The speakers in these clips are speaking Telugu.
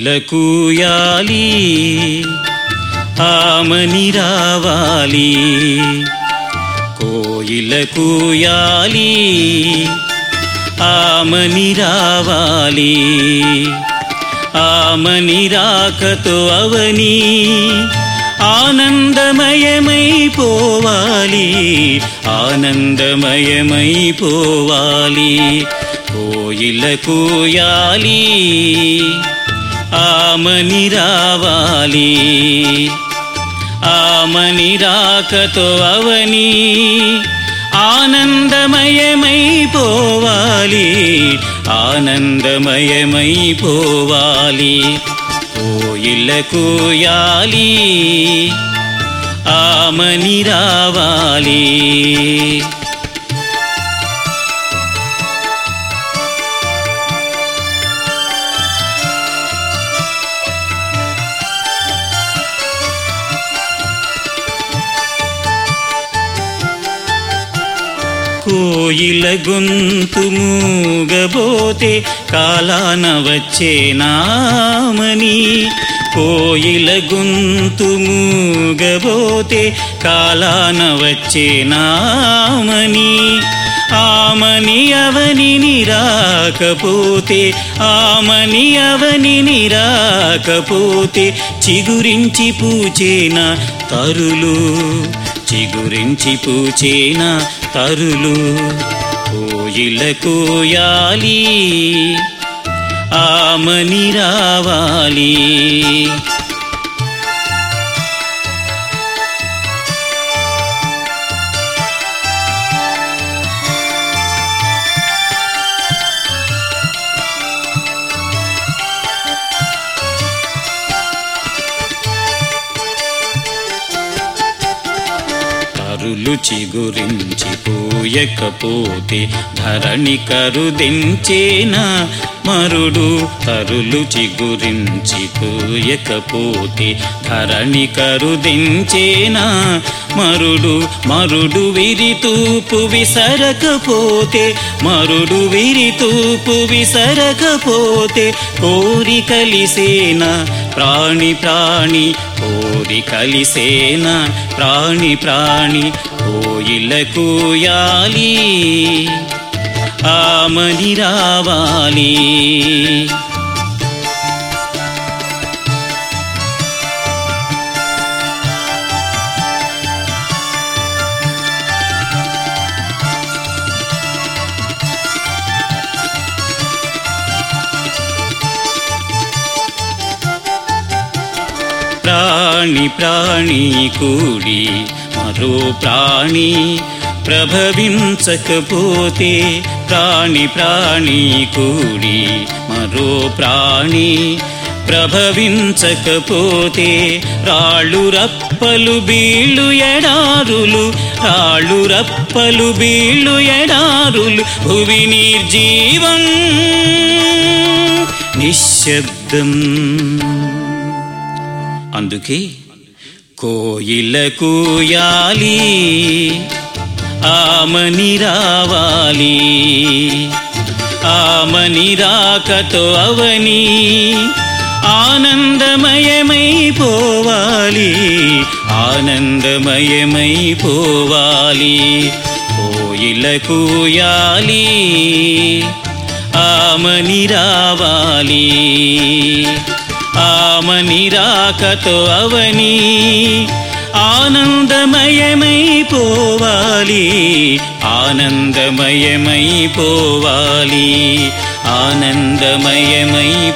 కోయిలకూయాలి ఆమని రావాలి కోయిలకూయాలి ఆమని రావాలి ఆమని రాకతో అవని ఆనందమయమైపోవాలి ఆనందమయమైపోవాలి కోయిల కూయాలి ఆమని రావాలి ఆమని రాకతో అవని ఆనందమయమైపోవాలి ఆనందమయమైపోవాలి కోయిల కూయాలి ఆమని రావాలి కోయిల గొంతు మూగబోతే కాలాన వచ్చేనామని కోయిల గొంతు మూగబోతే కాలాన వచ్చేనామని ఆమని అవని రాకపోతే ఆమని అవని రాకపోతే చిగురించి పూచేన తరులు చిగురించి పూచేన తరులు కోయిల కోయాలి ఆమని రావాలి తరులు చిగురించి పోయకపోతే ధరణి కరుదించేనా మరుడు తరులు చిగురించి పోయకపోతే ధరణి కరుదించేనా మరుడు మరుడు విరితూపు విసరకపోతే మరుడు విరితూపు విసరకపోతే కోరి కలిసేన ప్రాణి ప్రాణి కోరి కలిసేన ప్రాణి ప్రాణి కోయిల కూయాలి ఆమని రావాలి ప్రాణి ప్రాణి కూడి మరో ప్రాణి ప్రభవించకపోతే ప్రాణి ప్రాణి కూడి మరో ప్రాణి ప్రభవించకపోతే రాళ్ళు రప్పలు బీళ్ళు ఎడారులు రాళ్ళు రప్పలు బీళ్ళు ఎడారులు భువి నిర్జీవం నిశ్శబ్దం అందుకే కోయిల కూయాలి ఆమని రావాలి ఆమని రాకతో అవని ఆనందమయమైపోవాలి ఆనందమయమైపోవాలి కోయిల కూయాలి ఆమని రావాలి ఆమని రాకతో అవని ఆనందమయమైపోవాలి ఆనందమయమైపోవాలి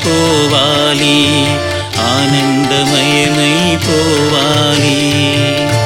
ఆనందమయమైపోవాలి ఆనందమయమైపోవాలి